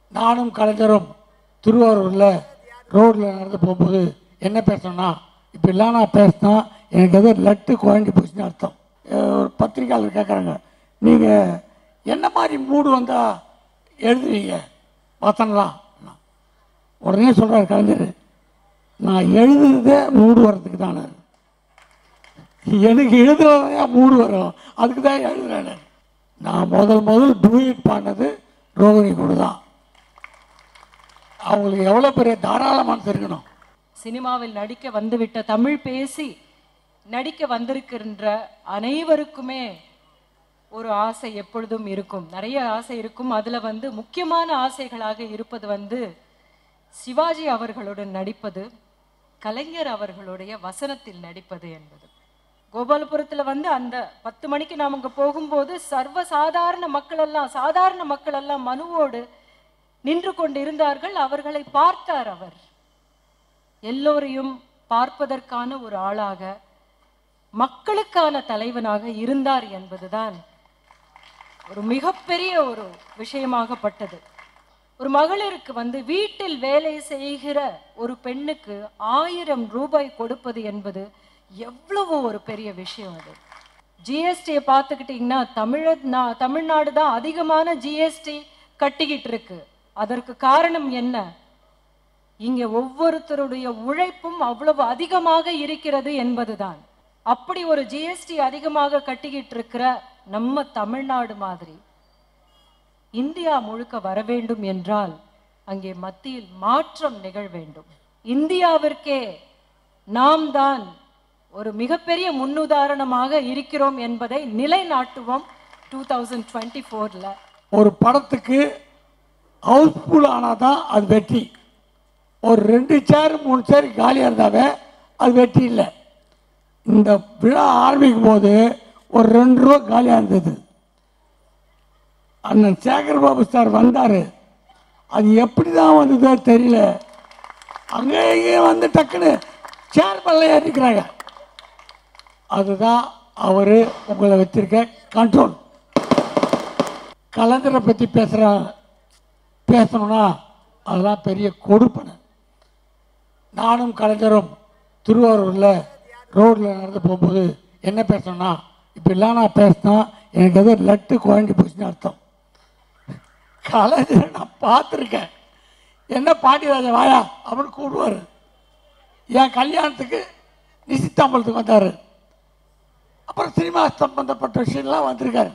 நானும் கலைஞரும் திருவாரூரில் ரோட்டில் நடந்து போகும்போது என்ன பேசணும்னா இப்படிலாம் நான் பேசினா எனக்கு ஏதோ லட்டு குழம்பி போச்சுன்னு அர்த்தம் அஹ் ஒரு பத்திரிக்கையாளர் கேட்குறாங்க நீங்கள் என்ன மாதிரி மூடு வந்தால் எழுதுவீங்க வசனலாம் உடனே சொல்கிறார் கலைஞர் நான் எழுதுனதே மூடு வர்றதுக்கு தானே எனக்கு எழுதுறதா மூடு வரும் அதுக்கு தான் எழுதுறேன் நான் முதல் முதல் டூயட் பாடினது ரோகிணி கூட தான் அவங்களுக்கு எவ்வளோ பெரிய தாராள மனசு இருக்கணும் சினிமாவில் நடிக்க வந்துவிட்ட தமிழ் பேசி நடிக்க வந்திருக்கின்ற அனைவருக்குமே ஒரு ஆசை எப்பொழுதும் இருக்கும் நிறைய ஆசை இருக்கும் அதுல வந்து முக்கியமான ஆசைகளாக இருப்பது வந்து சிவாஜி அவர்களுடன் நடிப்பது கலைஞர் அவர்களுடைய வசனத்தில் நடிப்பது என்பது கோபாலபுரத்துல வந்து அந்த பத்து மணிக்கு நாம் அங்க போகும்போது சர்வ சாதாரண மக்கள் எல்லாம் சாதாரண மக்கள் எல்லாம் மனுவோடு நின்று கொண்டு இருந்தார்கள் அவர்களை பார்த்தார் அவர் எல்லோரையும் பார்ப்பதற்கான ஒரு ஆளாக மக்களுக்கான தலைவனாக இருந்தார் என்பதுதான் ஒரு மிகப்பெரிய ஒரு விஷயமாகப்பட்டது ஒரு மகளிருக்கு வந்து வீட்டில் வேலை செய்கிற ஒரு பெண்ணுக்கு ஆயிரம் ரூபாய் கொடுப்பது என்பது எவ்வளவு ஒரு பெரிய விஷயம் அது ஜிஎஸ்டியை பார்த்துக்கிட்டிங்கன்னா தமிழ நா- தமிழ்நாடு தான் அதிகமான ஜிஎஸ்டி கட்டிக்கிட்டு இருக்கு அதற்கு காரணம் என்ன இங்க ஒவ்வொருத்தருடைய உழைப்பும் அவ்வளவு அதிகமாக இருக்கிறது என்பதுதான் அப்படி ஒரு ஜிஎஸ்டி அதிகமாக கட்டிக்கிட்டு இருக்கிற நம்ம தமிழ்நாடு மாதிரி இந்தியா முழுக்க வர வேண்டும் என்றால் அங்கே மத்தியில் மாற்றம் நிகழ வேண்டும் இந்தியாவிற்கே நாம் தான் ஒரு மிகப்பெரிய முன்னுதாரணமாக இருக்கிறோம் என்பதை நிலைநாட்டுவோம் டூ தௌசண்ட் டுவெண்ட்டி ஃபோரில் ஒரு படத்துக்கு ஹவுஸ்ஃபுல் ஆனால் தான் அது வெற்றி ஒரு ரெண்டு சேர் மூணு சேர் காலியாக இருந்தாவே அது வெற்றி இல்லை இந்த விழா ஆரம்பிக்கும் போது ஒரு ரெண்டு ரூபா காலியாக இருந்தது அண்ணன் சேகர் பாபு சார் வந்தார் அது எப்படி தான் வந்ததோ தெரியல அங்கே இங்கேயும் வந்து டக்குன்னு சேர் மேலே ஏறிக்கிறாங்க அதுதான் அவர் உங்களை வச்சிருக்க கண்ட்ரோல் கலைஞரை பற்றி பேசுகிற பேசணும்னா அதெல்லாம் பெரிய கொடுப்பனை நானும் கலைஞரும் திருவாரூரில் ரோட்டில் நடந்து போகும்போது என்ன பேசணும்னா இப்படிலாம் நான் பேசினா எனக்கு ஏதோ லட்டு குழம்பி போச்சுன்னு அர்த்தம் கலைஞரை நான் பார்த்துருக்கேன் என்ன பாண்டியராஜன் வாயா அப்படின்னு கூடுவார் என் கல்யாணத்துக்கு நிசித்தாம்பலத்துக்கு வந்தார் அப்புறம் சினிமா சம்பந்தப்பட்ட விஷயம்லாம் வந்திருக்காரு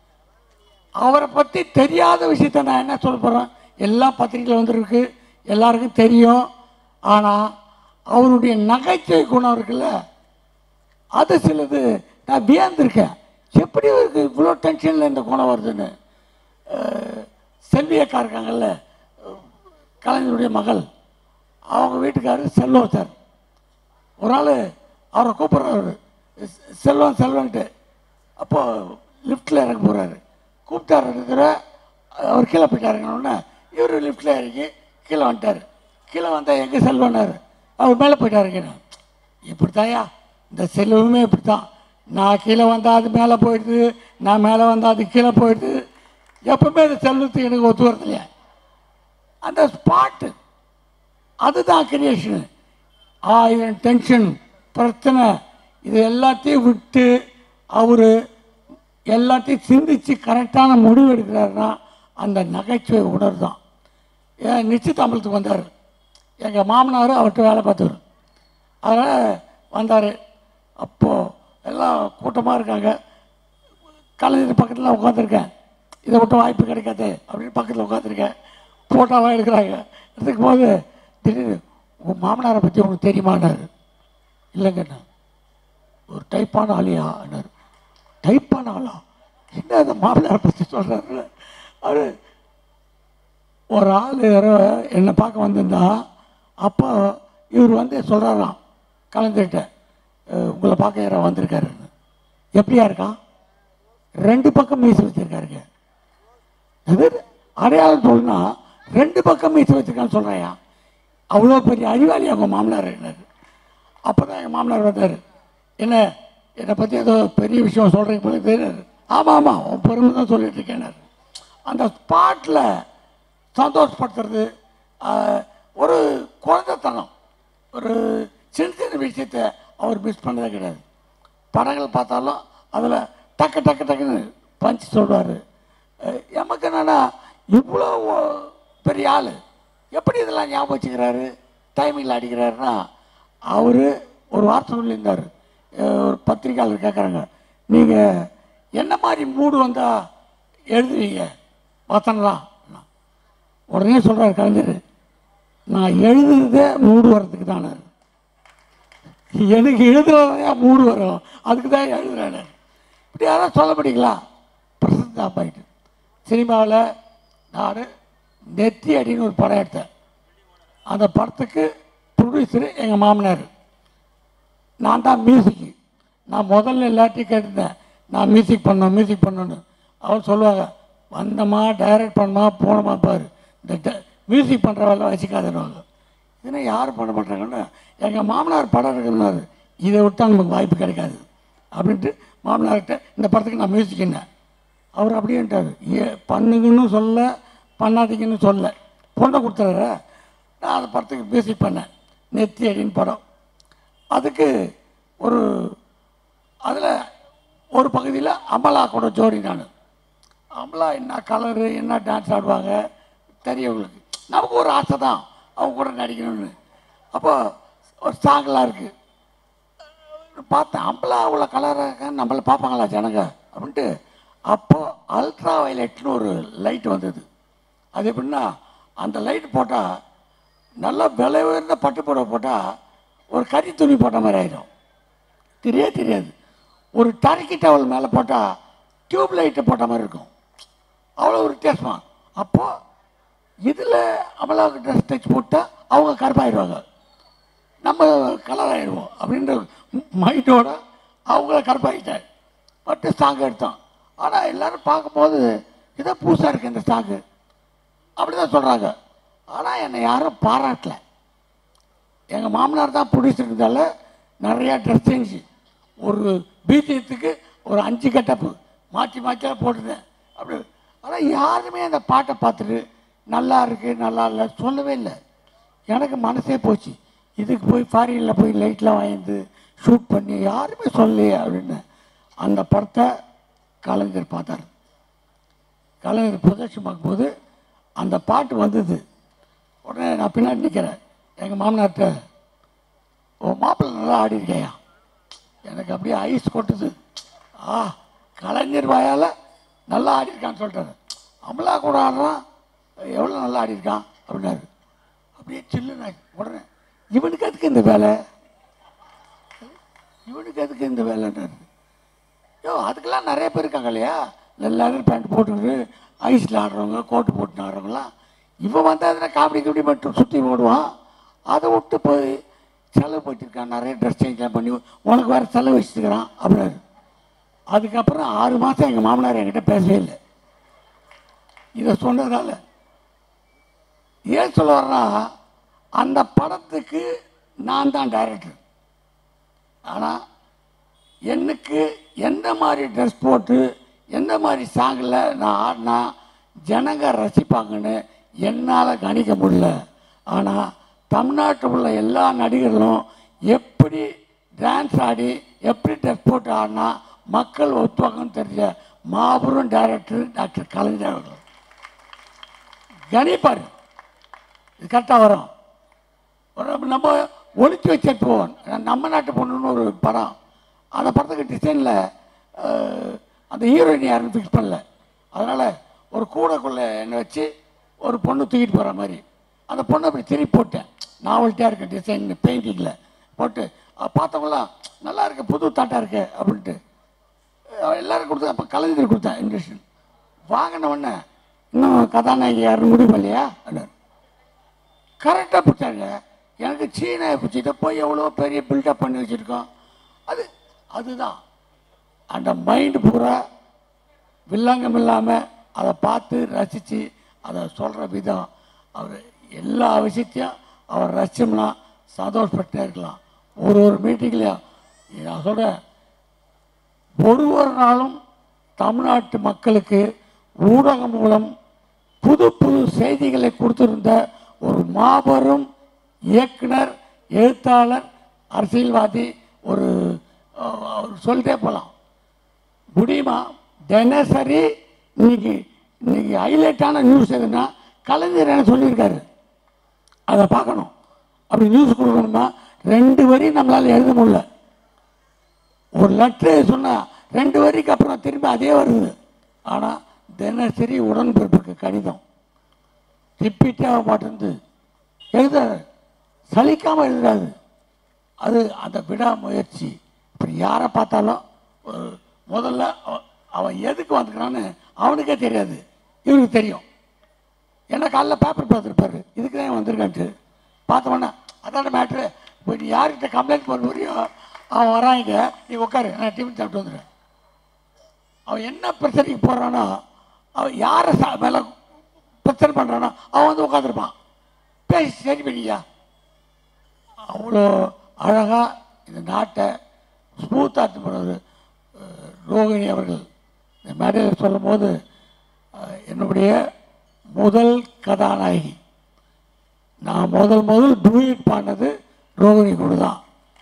அவரை பற்றி தெரியாத விஷயத்த நான் என்ன சொல்ல போகிறேன் எல்லாம் பத்திரிக்கையில் வந்திருக்கு எல்லாருக்கும் தெரியும் ஆனால் அவருடைய நகைச்சுவை குணம் இருக்குல்ல அது சிலது நான் வியந்திருக்கேன் எப்படி இவருக்கு இவ்வளோ டென்ஷனில் இந்த குணம் வருதுன்னு அஹ், செல்வி அக்கா இருக்காங்கல்ல அஹ், கலைஞருடைய மகள் அவங்க வீட்டுக்காரர் செல்வம் சார் ஒரு ஆள் அவரை கூப்பிட்றாரு செல்வம் செல்வன்ட்டு அப்போ லிஃப்ட்டில் இறங்க போகிறாரு கூப்பிட்டாரு இருக்கிற அவர் கீழே போயிட்டாருங்கன்னு இவர் லிஃப்ட்டில் இறங்கி கீழே வந்துட்டார் கீழே வந்தால் எங்கே செல்வனார் அவர் மேலே போயிட்டாருங்க இப்படி தாயா இந்த செல்வமே இப்படி தான் நான் கீழே வந்தால் அது மேலே போயிடுது நான் மேலே வந்தால் அது கீழே போயிடுது எப்பவுமே இந்த செல்வத்துக்கு எனக்கு ஒத்து வரது இல்லையா அந்த ஸ்பாட்டு அதுதான் கிரியேஷன் ஆயிரம் டென்ஷன் பிரச்சனை இது எல்லாத்தையும் விட்டு அவர் எல்லாத்தையும் சிந்திச்சு கரெக்டான முடிவு எடுக்கிறாருன்னா அந்த நகைச்சுவை உணர்வு தான் ஏன் நிச்சயதாம்பலத்துக்கு வந்தார் எங்கள் மாமனார் அவர்கிட்ட வேலை பார்த்தவர் அதனால் வந்தார் அப்போது எல்லாம் கூட்டமாக இருக்காங்க கலைஞர் பக்கத்தில் உட்காந்துருக்கேன் இதை விட்டு வாய்ப்பு கிடைக்காது அப்படின்னு பக்கத்தில் உட்காந்துருக்கேன் ஃபோட்டோவாக எடுக்கிறாங்க எடுத்துக்கும் போது திடீர்னு உங்கள் மாமனாரை பற்றி உங்களுக்கு தெரியுமான்னாரு இல்லைங்கண்ணா ஒரு டைப்பான ஆளியான்னாரு டைப்பான ஆளா என்ன அந்த மாமனாரை பற்றி சொல்கிறாரு அவர் ஒரு ஆள் யாரோ என்னை பார்க்க வந்திருந்தா அப்போ இவர் வந்து சொல்கிறாராம் கலைஞர்கிட்ட "அஹ், உங்களை பார்க்க யாரோ வந்திருக்காருன்னு எப்படியா இருக்கான் ரெண்டு பக்கம் மீசை வச்சிருக்காருங்க அது அடையாளம் சொல்லுனா ரெண்டு பக்கம் மீசை வச்சிருக்கான்னு சொல்கிறாயா அவ்வளோ பெரிய அறிவாளி அவங்க மாமனார் இருந்தார் அப்போ தான் எங்கள் மாமனார் வந்தார் என்ன என்னை பற்றி ஏதோ பெரிய விஷயம் சொல்கிறீங்க போல தெரியாது ஆமாம் ஆமாம் உன் பெருமை தான் சொல்லிட்டு இருக்கேனார் அந்த ஸ்பாட்டில் சந்தோஷப்படுத்துறது ஆஹ், ஒரு குழந்தைத்தனம் ஒரு சின்ன சின்ன விஷயத்தை அவர் மிஸ் பண்ணதே கிடையாது படங்கள் பார்த்தாலும் அதில் டக்கு டக்கு டக்குன்னு பஞ்சு சொல்வார் எமக்கு என்னன்னா இவ்வளோ ஒ- பெரிய ஆள் எப்படி இதெல்லாம் ஞாபகம் வச்சுக்கிறாரு டைமிங்கில் அடிக்கிறாருன்னா அவர் ஒரு வார்த்தை சொல்லியிருந்தார் அஹ் ஒரு பத்திரிக்கையாளர் கேட்குறாங்க நீங்கள் என்ன மாதிரி மூடு வந்தால் எழுதுவீங்க வசனம்லாம் உடனே சொல்கிறார் கலைஞர் நான் எழுதுறதே மூடு வர்றதுக்கு தானே எனக்கு எழுதுறதா மூடு வரும் அதுக்கு தான் எழுதுறேன் இப்படி யாராவது சொல்ல முடியுங்களா பிரசந்தா போயிட்டு சினிமாவில் நான் நெத்தி அடின்னு ஒரு படம் எடுத்தேன் அந்த படத்துக்கு ப்ரொடியூசரு எங்கள் மாமனார் நான் தான் மியூசிக்கு நான் முதல்ல எல்லாத்தையும் கேட்டிருந்தேன் நான் மியூசிக் பண்ணணும் மியூசிக் பண்ணணும்னு அவர் சொல்லுவாங்க வந்தமா டைரக்ட் பண்ணமா போனமா பாரு இந்த மியூசிக் பண்ணுற வேலை வச்சுக்காதுன்னு இதனை யாரும் பண்ண மாட்டாங்கன்னு எங்கள் மாமனார் படம் இருக்கிறாரு இதை விட்டா நமக்கு வாய்ப்பு கிடைக்காது அப்படின்ட்டு மாமனார்கிட்ட இந்த படத்துக்கு நான் மியூசிக் என்ன அவர் அப்படின்ட்டார் ஏ பண்ணுங்கன்னு சொல்ல பண்ணாதீங்கன்னு சொல்ல பொண்ணை கொடுத்துறாரு நான் அந்த படத்துக்கு மியூசிக் பண்ணேன் நெத்தி அடின்னு படம் அதுக்கு ஒரு அதில் ஒரு பகுதியில் அமலா கூட ஜோடி நான் அமலா என்ன கலரு என்ன டான்ஸ் ஆடுவாங்க தெரியவங்களுக்கு நமக்கு ஒரு ஆசை தான் அவங்க கூட நடிக்கணும்னு அப்போ ஒரு சாங்கெலாம் இருக்குது பார்த்தேன் அம்பலா அவ்வளோ கலராக நம்மளை பார்ப்பாங்களா ஜனங்க அப்படின்ட்டு அப்போது அல்ட்ரா வயலட்னு ஒரு லைட் வந்தது அது எப்படின்னா அந்த லைட் போட்டால் நல்லா விலை உயர்ந்த பட்டு புடவை போட்டால் ஒரு கறி துணி போட்ட மாதிரி ஆயிடும் தெரியவே தெரியாது ஒரு டர்க்கி டவல் மேலே போட்டால் டியூப் லைட்டை போட்ட மாதிரி இருக்கும் அவ்வளோ ஒரு வித்தியாசமா அப்போது இதில் அமலாவுக்கு ட்ரெஸ் தைச்சு போட்டால் அவங்க கருப்பாயிடுவாங்க நம்ம கலர் ஆயிடுவோம் அப்படின்ற மைண்டோட அவங்கள கருப்பாயிட்டேன் பட்டு ஸ்டாக் எடுத்தோம் ஆனால் எல்லாரும் பார்க்கும்போது இதை புதுசாக இருக்குது இந்த ஸ்டாக்கு அப்படி தான் சொல்கிறாங்க ஆனால் என்னை யாரும் பாராட்டல எங்கள் மாமனார் தான் பிடிச்சிருந்தால நிறையா ட்ரெஸ் சேஞ்சு ஒரு பீச்சியத்துக்கு ஒரு அஞ்சு கட்டப்பு மாற்றி மாற்றிலாம் போட்டுருந்தேன் அப்படி ஆனால் யாருமே அந்த பாட்டை பார்த்துட்டு நல்லா இருக்கு நல்லா இல்லை சொல்லவே இல்லை எனக்கு மனசே போச்சு இதுக்கு போய் ஃபாரினில் போய் லைட்லாம் வாங்கிட்டு ஷூட் பண்ணி யாருமே சொல்லலையே அப்படின்னு அந்த படத்தை கலைஞர் பார்த்தார் கலைஞர் ப்ரொஜெக்ஷன் பார்க்கும்போது அந்த பாட்டு வந்தது உடனே நான் பின்னாடி நிற்கிறேன் எங்கள் மாமனார்கிட்ட ஓ மாப்பிள்ளை நல்லா ஆடி இருக்கையா எனக்கு அப்படியே ஐஸ் கொட்டுது ஆ கலைஞர் வாயால் நல்லா ஆடி இருக்கான்னு சொல்லிட்டாரு அமலா கூட ஆடுறான் எவ்வளோ நல்லா ஆடி இருக்கான் அப்படின்னாரு அப்படியே சில்லுன்னு உடனே இவனுக்கு எதுக்கு இந்த வேலை இவனுக்கு எதுக்கு இந்த வேலைன்றாரு யோ அதுக்கெல்லாம் நிறைய பேர் இருக்காங்க இல்லையா எல்லாரும் பேண்ட் போட்டுக்கிட்டு ஐஸில் ஆடுறவங்க கோட்டு போட்டு ஆடுறவங்களாம் இவன் வந்தாதுன்னா காமெடி கபடி மட்டும் சுற்றி ஓடுவான் அதை விட்டு போய் செலவு பண்ணிருக்கான் நிறைய ட்ரெஸ் சேஞ்ச்லாம் பண்ணி உனக்கு வேறு செலவு வச்சுருக்கிறான் அப்படின்னாரு அதுக்கப்புறம் ஆறு மாதம் எங்கள் மாமனார் என்கிட்ட பேசவே இல்லை இதை சொன்னதால ஏன் சொல்ல வர்றேன்னா அந்த படத்துக்கு நான் தான் டைரக்டர் ஆனால் எனக்கு எந்த மாதிரி ட்ரெஸ் போட்டு எந்த மாதிரி சாங்கில் நான் ஆடினா ஜனங்க ரசிப்பாங்கன்னு என்னால் கணிக்க முடியல ஆனால் தமிழ்நாட்டில் உள்ள எல்லா நடிகர்களும் எப்படி டான்ஸ் ஆடி எப்படி ட்ரெஸ் போட்டு ஆடினா மக்கள் ஒத்துவாங்கன்னு தெரிஞ்ச மாபெரும் டைரக்டர் டாக்டர் கலைஞர் அவர்கள் கணிப்பார் இது கரெக்டாக வரும் ஒரு நம்ம ஒழிச்சு வச்சிருப்போம் நம்ம நாட்டு பொண்ணுன்னு ஒரு படம் அந்த படத்துக்கு டிசைனில் அந்த ஹீரோயின் யாருன்னு ஃபிக்ஸ் பண்ணல அதனால் ஒரு கூடைக்குள்ளே என்னை வச்சு ஒரு பொண்ணு தூக்கிட்டு போகிற மாதிரி அந்த பொண்ணை அப்படி திருப்பி போட்டேன் நாவல்ட்டியாக இருக்கு டிசைன் பெயிண்டிங்கில் போட்டு அஹ் பார்த்தவங்களாம் நல்லா இருக்கு புது தாட்டாக இருக்கு அப்படின்ட்டு அஹ் எல்லாரும் கொடுத்தேன் அப்போ கலைஞர் கொடுத்தேன் இன்ஜெக்ஷன் வாங்கின உடனே இன்னும் கதாநாயகி யாரும் முடிவு இல்லையா அப்படின்னாரு கரெக்டாக பிடிச்சாங்க எனக்கு சீனாயை பிடிச்சிட்டு போய் எவ்வளோ பெரிய பில்டப் பண்ணி வச்சுருக்கோம் அது அதுதான் அந்த மைண்டு பூரா வில்லங்கம் இல்லாமல் அதை பார்த்து ரசித்து அதை சொல்கிற விதம் அவர் எல்லா விஷயத்தையும் அவர் ரசிச்சோம்னா சந்தோஷப்பட்டே இருக்கலாம் ஒரு ஒரு மீட்டிங்லையும் நான் சொல்கிறேன் ஒரு ஒரு நாளும் தமிழ்நாட்டு மக்களுக்கு ஊடகம் மூலம் புது புது செய்திகளை கொடுத்திருந்த ஒரு மாபெரும் இயக்குனர் எழுத்தாளர் அரசியல்வாதி ஒரு அஹ், அவர் சொல்லிட்டே போகலாம் முடியுமா தினசரி இன்னைக்கு இன்னைக்கு ஹைலைட்டான நியூஸ் எதுன்னா கலைஞர் என்ன சொல்லியிருக்காரு அதை பார்க்கணும் அப்படி நியூஸ் கொடுக்கணும்னா ரெண்டு வரி நம்மளால் எழுத முடியல ஒரு லெட்ரு சொன்னால் ரெண்டு வரிக்கு அப்புறம் திரும்பி அதே வருது ஆனால் தினசரி உடன்பிறப்புக்கு கடிதம் ரிப்பீட்டே ஆக மாட்டேங்குது எழுதுறாரு சலிக்காமல் எழுதுறாரு அது அந்த விடாமுயற்சி இப்படி யாரை பார்த்தாலும் ஒரு முதல்ல அவ- அவன் எதுக்கு வந்துக்கிறான்னு அவனுக்கே தெரியாது இவனுக்கு தெரியும் ஏன்னா காலைல பேப்பர் பார்த்துருப்பாரு இதுக்கு தான் வந்திருக்கான்ட்டு பார்த்தவொன்னே அதான மேட்ரு இப்போ நீ யார்கிட்ட கம்ப்ளைண்ட் பண்ண முடியோ அவன் வராங்க நீ உட்காரு நான் டிஃபன் சாப்பிட்டு வந்துடுறேன் அவன் என்ன பிரச்சனைக்கு போகிறானோ அவன் யாரை சா மேலே பிரச்சனை பண்ணுறானோ அவன் வந்து உட்காந்துருப்பான் பேசி சரி பண்ணியா அவ்வளோ அழகாக இந்த நாட்டை ஸ்மூத்தாட்டு பண்ணுவார் ரோகிணி அவர்கள் இந்த மேடையில் சொல்லும் போது அஹ், என்னுடைய முதல் கதாநாயகி நான் முதல் முதல் டூயிட் பாடினது ரோகிணி கூட தான்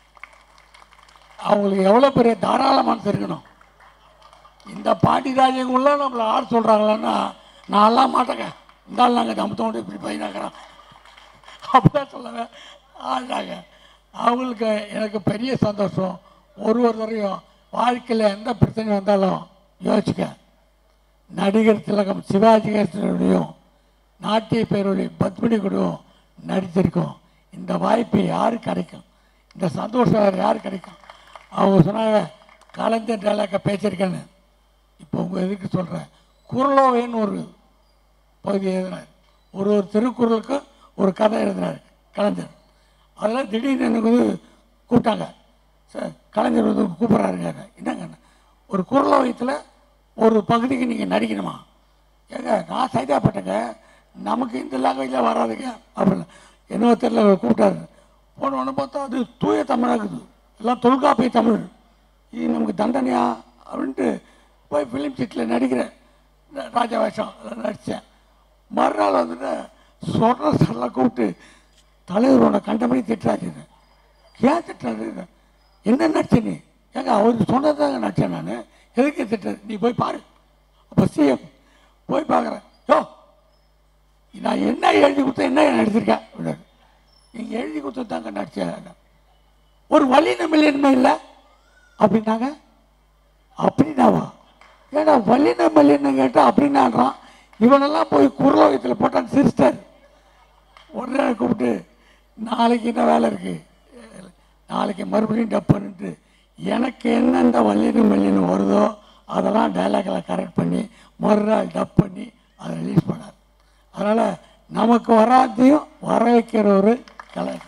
அவங்களுக்கு எவ்வளோ பெரிய தாராள மனசு இருக்கணும் இந்த பாட்டி ராஜ்யங்குள்ள நம்மளை ஆட சொல்கிறாங்களன்னா நான்லாம் மாட்டேங்க இருந்தாலும் நாங்கள் தம்பத்தோடு இப்படி பையனாக்கிறோம் அப்படிதான் சொல்லுங்க ஆடுறாங்க அவங்களுக்கு எனக்கு பெரிய சந்தோஷம் ஒரு ஒரு தடவையும் வாழ்க்கையில் எந்த பிரச்சனை வந்தாலும் யோசிக்க நடிகர் திலகம் சிவாஜி கணேசனுடையும் நாட்டிய பேருடைய பத்மினி கூடயும் நடிச்சிருக்கோம் இந்த வாய்ப்பு யாருக்கு கிடைக்கும் இந்த சந்தோஷம் வேறு யாருக்கு கிடைக்கும் அவங்க சொன்னாங்க கலைஞர் டைலாக்க பேசியிருக்கேன்னு இப்போ உங்கள் எதுக்கு சொல்கிறேன் குரலோவைன்னு ஒரு பகுதி எழுதினார் ஒரு ஒரு திருக்குறளுக்கும் ஒரு கதை எழுதினார் கலைஞர் அதில் திடீர்னு எனக்கு வந்து கூப்பிட்டாங்க சார் கலைஞர் வந்து கூப்பிட்றாருங்க என்னங்க ஒரு குரலோகத்தில் ஒரு பகுதிக்கு நீங்கள் நடிக்கணுமா ஏங்க நான் சைதாப்பட்டேங்க நமக்கு இந்த லாங்குவேஜில் வராதுங்க அப்படின்னு என்னவோ தெரியல அவர் கூப்பிட்டாரு போன உடனே பார்த்தா அது தூய தமிழாகுது எல்லாம் தொல்காப்பிய தமிழ் இது நமக்கு தண்டனையா அப்படின்ட்டு போய் ஃபிலிம் சீட்டில் நடிக்கிறேன் ந- ராஜா வேஷம் அதில் நடித்தேன் மறுநாள் வந்துட்டு சொல்கிற சரெல்லாம் கூப்பிட்டு தலைவரோட கண்டபடி திட்டுறாரு ஏன் திட்டுறாரு என்ன நடிச்ச நீ ஏங்க அவர் சொன்னதாங்க நடிச்சேன் நான் எதுக்கு திட்டுறது நீ போய் பாரு அப்போ சிஎம் போய் பார்க்குறேன் யோ நான் என்ன எழுதி கொடுத்தேன் என்ன நடிச்சிருக்கேன் அப்படின்னாரு நீங்கள் எழுதி கொடுத்தது தாங்க நடிச்சேன் ஒரு வழி நம்பிலின்மை இல்லை அப்படின்னாங்க அப்படின்னாவா ஏடா வல்லின மல்லின்னு கேட்டால் அப்படின்னான்றான் இவனெல்லாம் போய் குரலோகத்தில் போட்டான் சிரிச்சிட்டார் உடனே கூப்பிட்டு நாளைக்கு என்ன வேலை இருக்கு நாளைக்கு மறுபடியும் டப் பண்ணிட்டு எனக்கு என்னென்ன வல்லினு மல்லினு வருதோ அதெல்லாம் டைலாக்களை கரெக்ட் பண்ணி மறுநாள் டப் பண்ணி அதை ரிலீஸ் பண்ணார் அதனால் நமக்கு வராதையும் வர வைக்கிற ஒரு கலைஞர்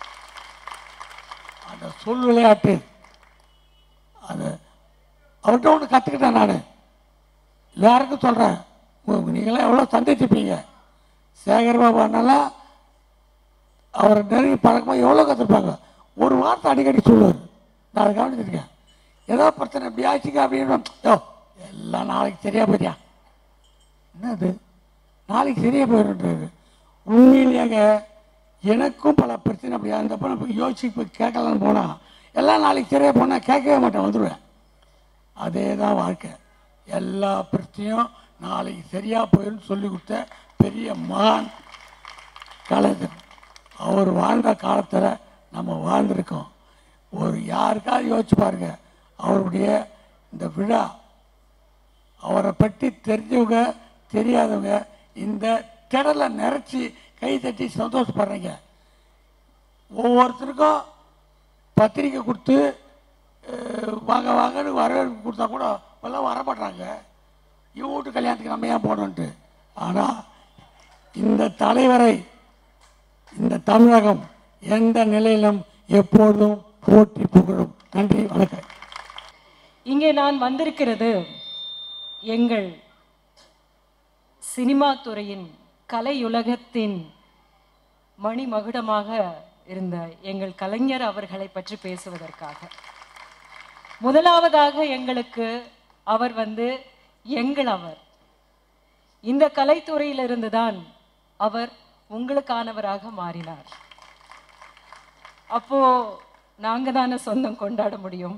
அந்த சொல் விளையாட்டு அது அவர்கிட்ட ஒன்று கற்றுக்கிட்டேன் நான் எல்லாருக்கும் சொல்கிறேன் நீங்களாம் எவ்வளோ சந்திச்சிருப்பீங்க சேகர் பாபு அண்ணெல்லாம் அவரை நெருங்கி பழக்கமாக எவ்வளோ கற்றுருப்பாங்க ஒரு வார்த்தை அடிக்கடி சொல்லுவார் நான் அதை கவனிச்சிருக்கேன் ஏதோ பிரச்சனை இப்படி ஆச்சுங்க அப்படின்னு யோ எல்லாம் நாளைக்கு சரியாக போயிட்டியா என்னது நாளைக்கு சரியாக போயிடுன்றாரு உண்மையிலேங்க எனக்கும் பல பிரச்சனை அப்படியா இருந்தப்போ நான் போய் யோசிச்சு போய் கேட்கலான்னு போனால் எல்லாம் நாளைக்கு சரியாக போனால் கேட்கவே மாட்டேன் வந்துடுவேன் அதே தான் வாழ்க்கை எல்லா பிரச்சனையும் நாளைக்கு சரியாக போயிடும் சொல்லி கொடுத்த பெரிய மகான் கலைஞர் அவர் வாழ்ந்த காலத்தில் நம்ம வாழ்ந்திருக்கோம் ஒரு யாருக்காவது யோசிச்சு பாருங்க அவருடைய இந்த விழா அவரை பற்றி தெரிஞ்சவங்க தெரியாதவங்க இந்த திடலை நிறைச்சி கை தட்டி சந்தோஷப்படுறீங்க ஒவ்வொருத்தருக்கும் பத்திரிக்கை கொடுத்து அஹ், வாங்க வாங்கன்னு வரவேற்பு கொடுத்தா கூட இப்பெல்லாம் வரமாட்டாங்க இவன் வீட்டு கல்யாணத்துக்கு நம்ம ஏன் போகணுன்ட்டு ஆனால் இந்த தலைவரை இந்த தமிழகம் எந்த நிலையிலும் எப்போதும் போற்றி புகழும் நன்றி வணக்கம் இங்கே நான் வந்திருக்கிறது எங்கள் சினிமா துறையின் கலையுலகத்தின் மணிமகுடமாக இருந்த எங்கள் கலைஞர் அவர்களை பற்றி பேசுவதற்காக முதலாவதாக எங்களுக்கு அவர் வந்து எங்கள் அவர் இந்த கலைத்துறையிலிருந்து தான் அவர் உங்களுக்கானவராக மாறினார் அப்போ நாங்க தானே சொந்தம் கொண்டாட முடியும்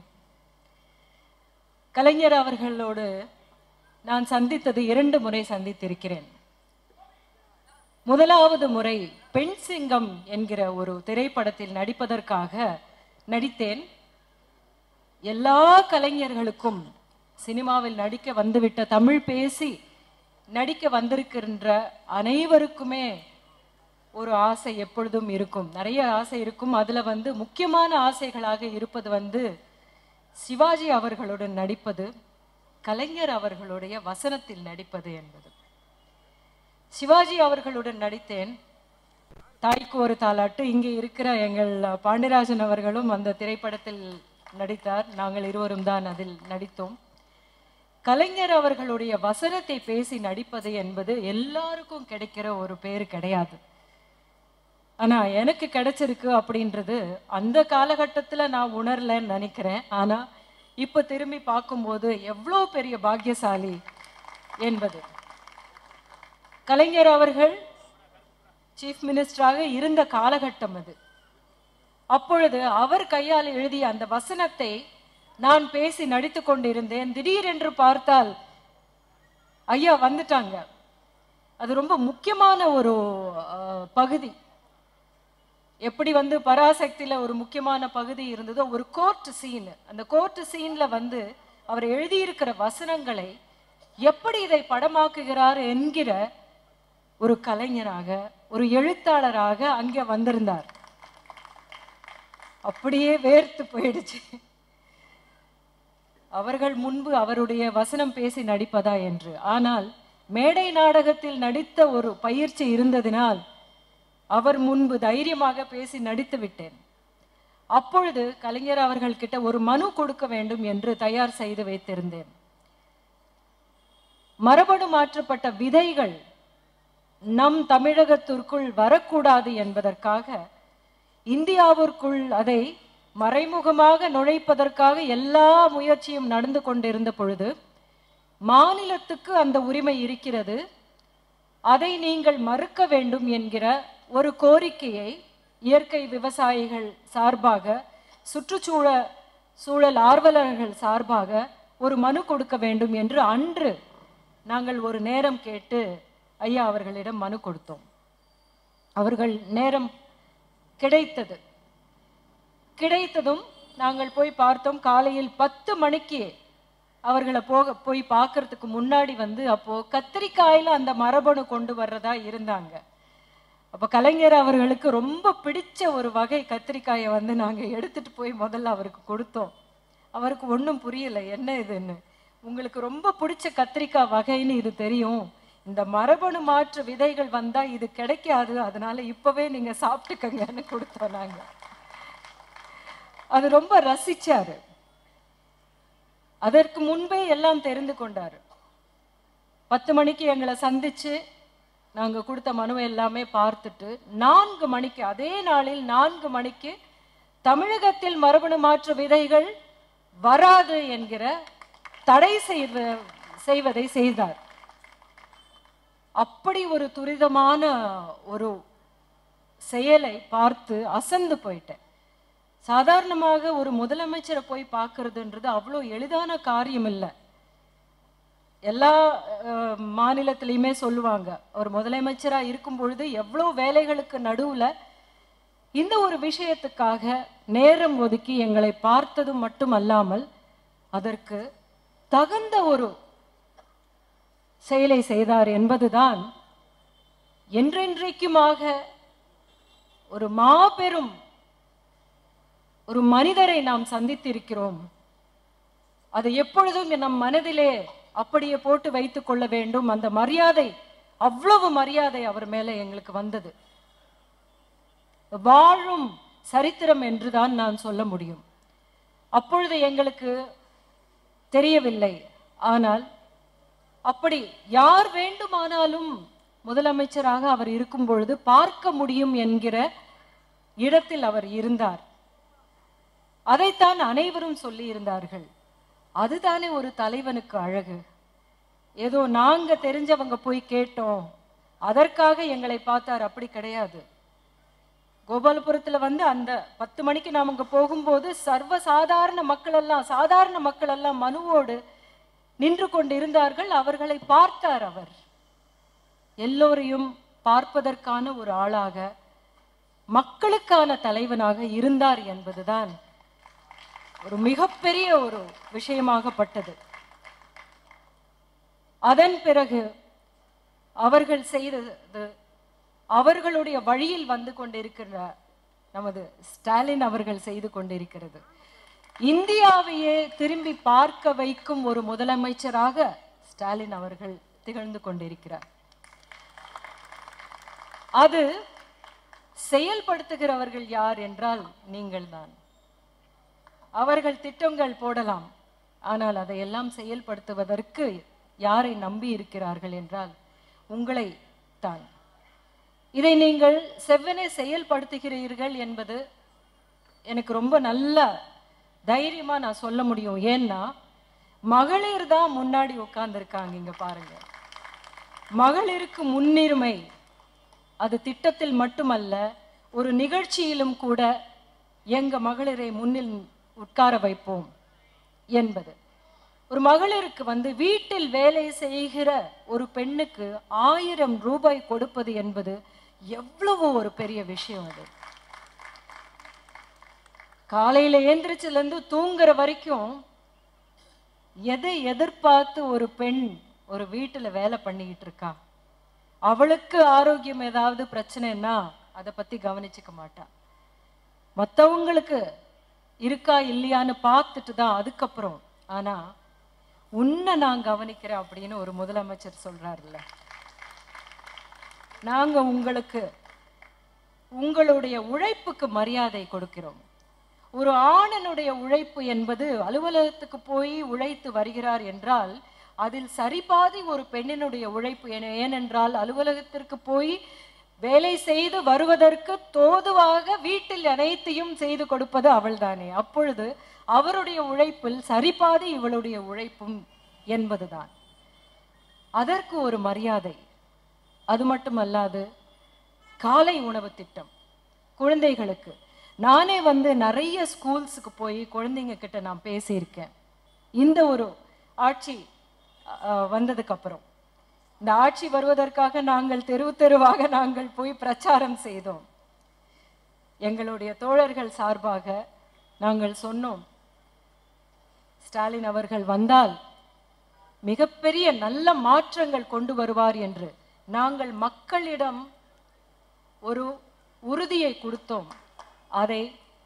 கலைஞர் அவர்களோடு நான் சந்தித்தது இரண்டு முறை சந்தித்திருக்கிறேன் முதலாவது முறை பெண் சிங்கம் என்கிற ஒரு திரைப்படத்தில் நடிப்பதற்காக நடித்தேன் எல்லா கலைஞர்களுக்கும் சினிமாவில் நடிக்க வந்துவிட்ட தமிழ் பேசி நடிக்க வந்திருக்கின்ற அனைவருக்குமே ஒரு ஆசை எப்பொழுதும் இருக்கும் நிறைய ஆசை இருக்கும் அதுல வந்து முக்கியமான ஆசைகளாக இருப்பது வந்து சிவாஜி அவர்களுடன் நடிப்பது கலைஞர் அவர்களுடைய வசனத்தில் நடிப்பது என்பது சிவாஜி அவர்களுடன் நடித்தேன் தாய்க்கு ஒரு தாலாட்டு இங்கே இருக்கிற எங்கள் பாண்டியராஜன் அவர்களும் அந்த திரைப்படத்தில் நடித்தார் நாங்கள் இருவரும் தான் அதில் நடித்தோம் கலைஞர் அவர்களுடைய வசனத்தை பேசி நடிப்பது என்பது எல்லாருக்கும் கிடைக்கிற ஒரு பேர் கிடையாது ஆனா எனக்கு கிடைச்சிருக்கு அப்படின்றது அந்த காலகட்டத்துல நான் உணரலன்னு நினைக்கிறேன் ஆனா இப்ப திரும்பி பார்க்கும்போது எவ்வளோ பெரிய பாக்கியசாலி என்பது கலைஞர் அவர்கள் சீஃப் மினிஸ்டராக இருந்த காலகட்டம் அது அப்பொழுது அவர் கையால் எழுதிய அந்த வசனத்தை நான் பேசி நடித்து கொண்டிருந்தேன் திடீரென்று பார்த்தால் ஐயா வந்துட்டாங்க அது ரொம்ப முக்கியமான ஒரு அஹ், பகுதி எப்படி வந்து பராசக்தியில ஒரு முக்கியமான பகுதி இருந்ததோ ஒரு கோர்ட் சீன் அந்த கோர்ட் சீன்ல வந்து அவர் எழுதியிருக்கிற வசனங்களை எப்படி இதை படமாக்குகிறார் என்கிற ஒரு கலைஞராக ஒரு எழுத்தாளராக அங்கே வந்திருந்தார் அப்படியே வேர்த்து போயிடுச்சு அவர்கள் முன்பு அவருடைய வசனம் பேசி நடிப்பதா என்று ஆனால் மேடை நாடகத்தில் நடித்த ஒரு பயிற்சி இருந்ததினால் அவர் முன்பு தைரியமாக பேசி நடித்து விட்டேன் அப்பொழுது கலைஞர் அவர்கள் கிட்ட ஒரு மனு கொடுக்க வேண்டும் என்று தயார் செய்து வைத்திருந்தேன் மரபணு மாற்றப்பட்ட விதைகள் நம் தமிழகத்திற்குள் வரக்கூடாது என்பதற்காக இந்தியாவிற்குள் அதை மறைமுகமாக நுழைப்பதற்காக எல்லா முயற்சியும் நடந்து கொண்டிருந்த பொழுது மாநிலத்துக்கு அந்த உரிமை இருக்கிறது அதை நீங்கள் மறுக்க வேண்டும் என்கிற ஒரு கோரிக்கையை இயற்கை விவசாயிகள் சார்பாக சுற்றுச்சூழல் சூழல் ஆர்வலர்கள் சார்பாக ஒரு மனு கொடுக்க வேண்டும் என்று அன்று நாங்கள் ஒரு நேரம் கேட்டு ஐயா அவர்களிடம் மனு கொடுத்தோம் அவர்கள் நேரம் கிடைத்தது கிடைத்ததும் நாங்கள் போய் பார்த்தோம் காலையில் பத்து மணிக்கு அவர்களை போக போய் பார்க்கறதுக்கு முன்னாடி வந்து அப்போ கத்திரிக்காயில அந்த மரபணு கொண்டு வர்றதா இருந்தாங்க அப்ப கலைஞர் அவர்களுக்கு ரொம்ப பிடிச்ச ஒரு வகை கத்திரிக்காயை வந்து நாங்க எடுத்துட்டு போய் முதல்ல அவருக்கு கொடுத்தோம் அவருக்கு ஒன்றும் புரியல என்ன இதுன்னு உங்களுக்கு ரொம்ப பிடிச்ச கத்திரிக்காய் வகைன்னு இது தெரியும் இந்த மரபணு மாற்று விதைகள் வந்தா இது கிடைக்காது அதனால இப்பவே நீங்க சாப்பிட்டுக்கங்கன்னு கொடுத்தோம் நாங்க அது ரொம்ப ரசிச்சாரு அதற்கு முன்பே எல்லாம் தெரிந்து கொண்டாரு பத்து மணிக்கு எங்களை சந்திச்சு நாங்க கொடுத்த மனுவை எல்லாமே பார்த்துட்டு நான்கு மணிக்கு அதே நாளில் நான்கு மணிக்கு தமிழகத்தில் மரபணு மாற்று விதைகள் வராது என்கிற தடை செய்வ செய்வதை செய்தார் அப்படி ஒரு துரிதமான ஒரு செயலை பார்த்து அசந்து போயிட்டேன் சாதாரணமாக ஒரு முதலமைச்சரை போய் பார்க்கறதுன்றது அவ்வளோ எளிதான காரியம் இல்லை எல்லா அஹ், மாநிலத்திலையுமே சொல்லுவாங்க ஒரு முதலமைச்சரா இருக்கும் பொழுது எவ்வளோ வேலைகளுக்கு நடுவுல இந்த ஒரு விஷயத்துக்காக நேரம் ஒதுக்கி எங்களை பார்த்தது மட்டுமல்லாமல் அதற்கு தகுந்த ஒரு செயலை செய்தார் என்பதுதான் என்றென்றைக்குமாக ஒரு மாபெரும் ஒரு மனிதரை நாம் சந்தித்திருக்கிறோம் அது எப்பொழுதும் நம் மனதிலே அப்படியே போட்டு வைத்துக் கொள்ள வேண்டும் அந்த மரியாதை அவ்வளவு மரியாதை அவர் மேலே எங்களுக்கு வந்தது வாழும் சரித்திரம் என்றுதான் நான் சொல்ல முடியும் அப்பொழுது எங்களுக்கு தெரியவில்லை ஆனால் அப்படி யார் வேண்டுமானாலும் முதலமைச்சராக அவர் இருக்கும் பொழுது பார்க்க முடியும் என்கிற இடத்தில் அவர் இருந்தார் அதைத்தான் அனைவரும் சொல்லி இருந்தார்கள் அதுதானே ஒரு தலைவனுக்கு அழகு ஏதோ நாங்க தெரிஞ்சவங்க போய் கேட்டோம் அதற்காக எங்களை பார்த்தார் அப்படி கிடையாது கோபாலபுரத்துல வந்து அந்த பத்து மணிக்கு நாம் அங்க போகும்போது சர்வ சாதாரண மக்கள் எல்லாம் சாதாரண மக்கள் எல்லாம் மனுவோடு நின்று கொண்டு இருந்தார்கள் அவர்களை பார்த்தார் அவர் எல்லோரையும் பார்ப்பதற்கான ஒரு ஆளாக மக்களுக்கான தலைவனாக இருந்தார் என்பதுதான் ஒரு மிகப்பெரிய ஒரு விஷயமாகப்பட்டது அதன் பிறகு அவர்கள் செய்தது அவர்களுடைய வழியில் வந்து கொண்டிருக்கிற நமது ஸ்டாலின் அவர்கள் செய்து கொண்டிருக்கிறது இந்தியாவையே திரும்பி பார்க்க வைக்கும் ஒரு முதலமைச்சராக ஸ்டாலின் அவர்கள் திகழ்ந்து கொண்டிருக்கிறார் அது செயல்படுத்துகிறவர்கள் யார் என்றால் நீங்கள்தான் அவர்கள் திட்டங்கள் போடலாம் ஆனால் அதையெல்லாம் செயல்படுத்துவதற்கு யாரை நம்பி இருக்கிறார்கள் என்றால் உங்களை தான் இதை நீங்கள் செவ்வனே செயல்படுத்துகிறீர்கள் என்பது எனக்கு ரொம்ப நல்ல தைரியமா நான் சொல்ல முடியும் ஏன்னா மகளிர் தான் முன்னாடி உட்கார்ந்துருக்காங்க இங்க பாருங்க மகளிருக்கு முன்னுரிமை அது திட்டத்தில் மட்டுமல்ல ஒரு நிகழ்ச்சியிலும் கூட எங்க மகளிரை முன்னில் உட்கார வைப்போம் என்பது ஒரு மகளிருக்கு வந்து வீட்டில் வேலை செய்கிற ஒரு பெண்ணுக்கு ஆயிரம் ரூபாய் கொடுப்பது என்பது எவ்வளவு ஒரு பெரிய விஷயம் அது காலையில ஏந்திரிச்சுல இருந்து தூங்குற வரைக்கும் எதை எதிர்பார்த்து ஒரு பெண் ஒரு வீட்டுல வேலை பண்ணிக்கிட்டு இருக்கா அவளுக்கு ஆரோக்கியம் ஏதாவது பிரச்சனைன்னா அதை பத்தி கவனிச்சுக்க மாட்டா மத்தவங்களுக்கு இருக்கா இல்லையான்னு பார்த்துட்டு தான் அதுக்கப்புறம் ஆனா உன்னை நான் கவனிக்கிறேன் அப்படின்னு ஒரு முதலமைச்சர் சொல்றாருல்ல நாங்க உங்களுக்கு உங்களுடைய உழைப்புக்கு மரியாதை கொடுக்கிறோம் ஒரு ஆணனுடைய உழைப்பு என்பது அலுவலகத்துக்கு போய் உழைத்து வருகிறார் என்றால் அதில் சரிபாதி ஒரு பெண்ணினுடைய உழைப்பு என- ஏனென்றால் அலுவலகத்திற்கு போய் வேலை செய்து வருவதற்கு தோதுவாக வீட்டில் அனைத்தையும் செய்து கொடுப்பது அவள்தானே அப்பொழுது அவருடைய உழைப்பில் சரிபாதி இவளுடைய உழைப்பும் என்பதுதான் அதற்கு ஒரு மரியாதை அது மட்டுமல்லாது காலை உணவு திட்டம் குழந்தைகளுக்கு நானே வந்து நிறைய ஸ்கூல்ஸுக்கு போய் குழந்தைங்க கிட்ட நான் பேசியிருக்கேன் இந்த ஒரு ஆட்சி அஹ், வந்ததுக்கு அப்புறம் இந்த ஆட்சி வருவதற்காக நாங்கள் தெரு தெருவாக நாங்கள் போய் பிரச்சாரம் செய்தோம் எங்களுடைய தோழர்கள் சார்பாக நாங்கள் சொன்னோம் ஸ்டாலின் அவர்கள் வந்தால் மிகப்பெரிய நல்ல மாற்றங்கள் கொண்டு வருவார் என்று நாங்கள் மக்களிடம் ஒரு உறுதியை கொடுத்தோம் அதை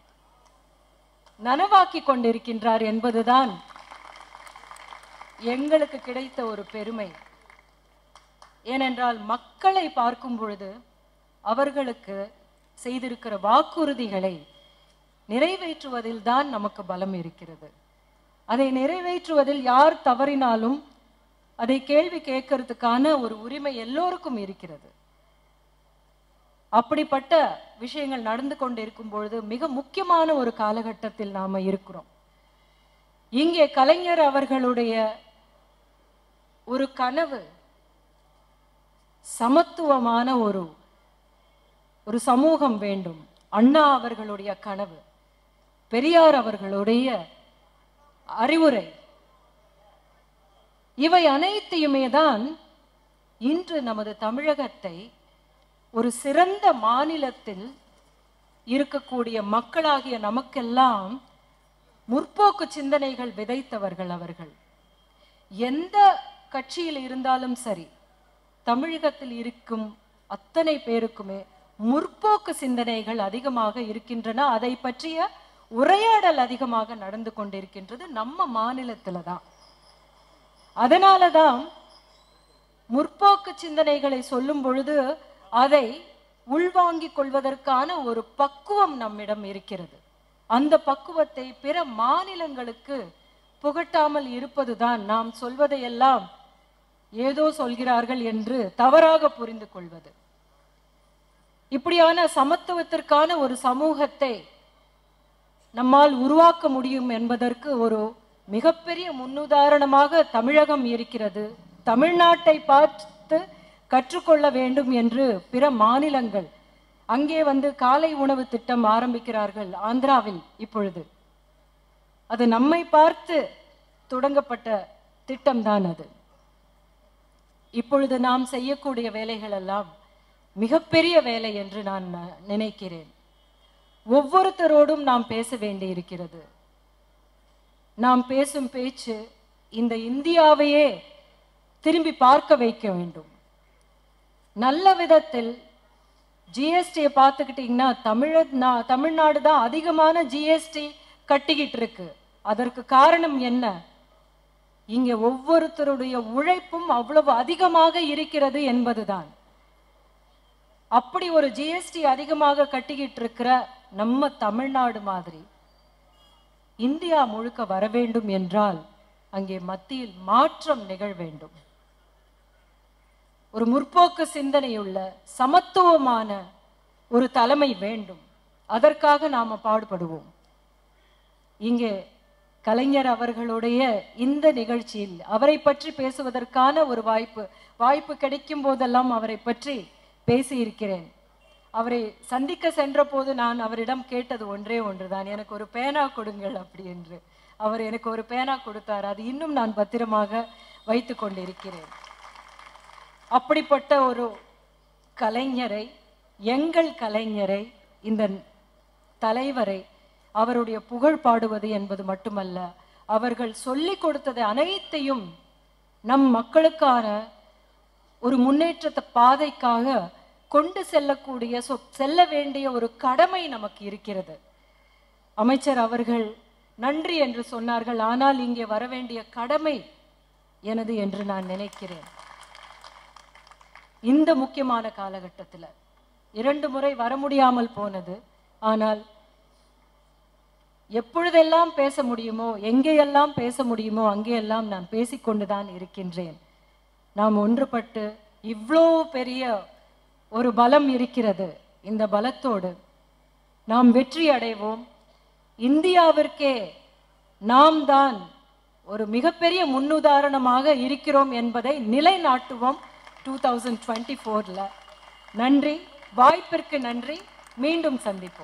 நனவாக்கி கொண்டிருக்கின்றார் என்பதுதான் எங்களுக்கு கிடைத்த ஒரு பெருமை ஏனென்றால் மக்களை பார்க்கும் பொழுது அவர்களுக்கு செய்திருக்கிற வாக்குறுதிகளை நிறைவேற்றுவதில் தான் நமக்கு பலம் இருக்கிறது அதை நிறைவேற்றுவதில் யார் தவறினாலும் அதை கேள்வி கேட்கறதுக்கான ஒரு உரிமை எல்லோருக்கும் இருக்கிறது அப்படிப்பட்ட விஷயங்கள் நடந்து கொண்டிருக்கும் பொழுது மிக முக்கியமான ஒரு காலகட்டத்தில் நாம இருக்கிறோம் இங்கே கலைஞர் அவர்களுடைய ஒரு கனவு சமத்துவமான ஒரு ஒரு சமூகம் வேண்டும் அண்ணா அவர்களுடைய கனவு பெரியார் அவர்களுடைய அறிவுரை இவை அனைத்தையுமே தான் இன்று நமது தமிழகத்தை ஒரு சிறந்த மாநிலத்தில் இருக்கக்கூடிய மக்களாகிய நமக்கெல்லாம் முற்போக்கு சிந்தனைகள் விதைத்தவர்கள் அவர்கள் எந்த கட்சியில் இருந்தாலும் சரி தமிழகத்தில் இருக்கும் அத்தனை பேருக்குமே முற்போக்கு சிந்தனைகள் அதிகமாக இருக்கின்றன அதை பற்றிய உரையாடல் அதிகமாக நடந்து கொண்டிருக்கின்றது நம்ம மாநிலத்துல தான் அதனாலதான் முற்போக்கு சிந்தனைகளை சொல்லும் பொழுது அதை உள்வாங்கிக் கொள்வதற்கான ஒரு பக்குவம் நம்மிடம் இருக்கிறது அந்த பக்குவத்தை பிற மாநிலங்களுக்கு புகட்டாமல் இருப்பதுதான் நாம் சொல்வதையெல்லாம் ஏதோ சொல்கிறார்கள் என்று தவறாக புரிந்து கொள்வது இப்படியான சமத்துவத்திற்கான ஒரு சமூகத்தை நம்மால் உருவாக்க முடியும் என்பதற்கு ஒரு மிகப்பெரிய முன்னுதாரணமாக தமிழகம் இருக்கிறது தமிழ்நாட்டை பார்த்து கற்றுக்கொள்ள வேண்டும் என்று பிற மாநிலங்கள் அங்கே வந்து காலை உணவு திட்டம் ஆரம்பிக்கிறார்கள் ஆந்திராவில் இப்பொழுது அது நம்மை பார்த்து தொடங்கப்பட்ட திட்டம்தான் அது இப்பொழுது நாம் செய்யக்கூடிய வேலைகள் எல்லாம் மிகப்பெரிய வேலை என்று நான் ந- நினைக்கிறேன் ஒவ்வொருத்தரோடும் நாம் பேச வேண்டியிருக்கிறது நாம் பேசும் பேச்சு இந்த இந்தியாவையே திரும்பி பார்க்க வைக்க வேண்டும் நல்ல விதத்தில் ஜிஎஸ்டியை பார்த்துக்கிட்டிங்கன்னா தமிழ நா- தமிழ்நாடு தான் அதிகமான ஜிஎஸ்டி கட்டிக்கிட்டு இருக்கு அதற்கு காரணம் என்ன இங்கே ஒவ்வொருத்தருடைய உழைப்பும் அவ்வளவு அதிகமாக இருக்கிறது என்பதுதான் அப்படி ஒரு ஜிஎஸ்டி அதிகமாக கட்டிக்கிட்டு இருக்கிற நம்ம தமிழ்நாடு மாதிரி இந்தியா முழுக்க வர வேண்டும் என்றால் அங்கே மத்தியில் மாற்றம் நிகழ வேண்டும் ஒரு முற்போக்கு சிந்தனையுள்ள சமத்துவமான ஒரு தலைமை வேண்டும் அதற்காக நாம பாடுபடுவோம் இங்கே கலைஞர் அவர்களுடைய இந்த நிகழ்ச்சியில் அவரை பற்றி பேசுவதற்கான ஒரு வாய்ப்பு வாய்ப்பு கிடைக்கும் போதெல்லாம் அவரை பற்றி பேசியிருக்கிறேன் அவரை சந்திக்க சென்ற போது நான் அவரிடம் கேட்டது ஒன்றே ஒன்றுதான் எனக்கு ஒரு பேனா கொடுங்கள் அப்படி என்று அவர் எனக்கு ஒரு பேனா கொடுத்தார் அது இன்னும் நான் பத்திரமாக வைத்து கொண்டிருக்கிறேன் அப்படிப்பட்ட ஒரு கலைஞரை எங்கள் கலைஞரை இந்த தலைவரை அவருடைய புகழ் பாடுவது என்பது மட்டுமல்ல அவர்கள் சொல்லிக் கொடுத்தது அனைத்தையும் நம் மக்களுக்கான ஒரு முன்னேற்றத்தை பாதைக்காக கொண்டு செல்லக்கூடிய சொ- செல்ல வேண்டிய ஒரு கடமை நமக்கு இருக்கிறது அமைச்சர் அவர்கள் நன்றி என்று சொன்னார்கள் ஆனால் இங்கே வர வேண்டிய கடமை எனது என்று நான் நினைக்கிறேன் இந்த முக்கியமான காலகட்டத்தில் இரண்டு முறை வர முடியாமல் போனது ஆனால் எப்பொழுதெல்லாம் பேச முடியுமோ எங்கேயெல்லாம் பேச முடியுமோ அங்கேயெல்லாம் நான் பேசிக்கொண்டுதான் இருக்கின்றேன் நாம் ஒன்றுபட்டு இவ்வளோ பெரிய ஒரு பலம் இருக்கிறது இந்த பலத்தோடு நாம் வெற்றி அடைவோம் இந்தியாவிற்கே நாம் தான் ஒரு மிகப்பெரிய முன்னுதாரணமாக இருக்கிறோம் என்பதை நிலைநாட்டுவோம் டூ தௌசண்ட் டுவெண்ட்டி ஃபோரில் நன்றி வாய்ப்பிற்கு நன்றி மீண்டும் சந்திப்போம்